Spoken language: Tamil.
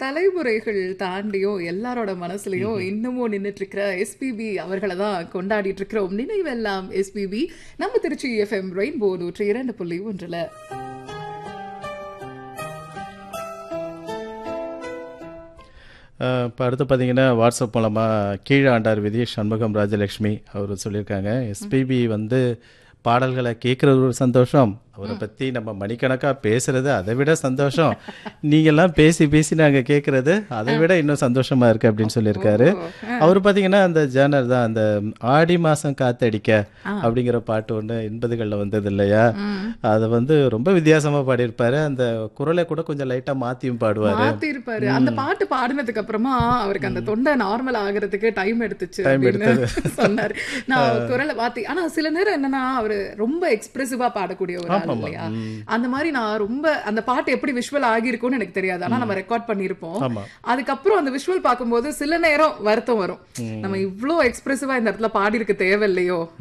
தலைமுறைகள் தாண்டியும் எல்லாரோட மனசுலயும் இன்னமும் நின்னுட்டு இருக்கிற எஸ்பிபி அவர்களை தான் கொண்டாடிட்டு இருக்கிறோம் நினைவெல்லாம் எஸ்பிபி நம்ம திருச்சி எஃப்எம் ரெயின்போ நூற்றி இரண்டு புள்ளி ஒன்றுல இப்போ அடுத்து பார்த்தீங்கன்னா வாட்ஸ்அப் மூலமாக கீழே ஆண்டார் விதி சண்முகம் ராஜலக்ஷ்மி அவர் சொல்லியிருக்காங்க எஸ்பிபி வந்து பாடல்களை கேட்குறது ஒரு சந்தோஷம் அவரை பற்றி நம்ம மணிக்கணக்காக பேசுறது அதை விட சந்தோஷம் நீங்கள்லாம் பேசி பேசி நாங்கள் கேட்குறது அதை விட இன்னும் சந்தோஷமா இருக்கு அப்படின்னு சொல்லியிருக்காரு அவர் பார்த்தீங்கன்னா அந்த ஜேனர் தான் அந்த ஆடி மாதம் காத்தடிக்க அப்படிங்கிற பாட்டு ஒன்று எண்பதுகளில் வந்தது இல்லையா அதை வந்து ரொம்ப வித்தியாசமாக பாடியிருப்பாரு அந்த குரலை கூட கொஞ்சம் லைட்டாக மாற்றியும் பாடுவார் மாத்தி இருப்பாரு அந்த பாட்டு பாடினதுக்கு அப்புறமா அவருக்கு அந்த தொண்டை நார்மல் ஆகுறதுக்கு டைம் எடுத்துச்சு Time அப்படின்னு சொன்னாரு நான் குரலை மாத்தி ஆனா சில நேரம் என்னன்னா அவரு ரொம்ப எக்ஸ்பிரசிவா பாடக்கூடிய ஒரு ஆள் இல்லையா அந்த மாதிரி நான் ரொம்ப அந்த பாட்டு எப்படி விஷுவல் ஆகியிருக்கும்னு எனக்கு தெரியாது ஆனா நம்ம ரெக்கார்ட் பண்ணியிருப்போம் ஆமா. அதுக்கப்புறம் அந்த விஷுவல் பார்க்கும்போது சில நேரம் வருத்தம் வரும் நம்ம இவ்ளோ எக்ஸ்பிரசிவா இந்த இடத்துல பாடி இருக்க தேவையில்லையோ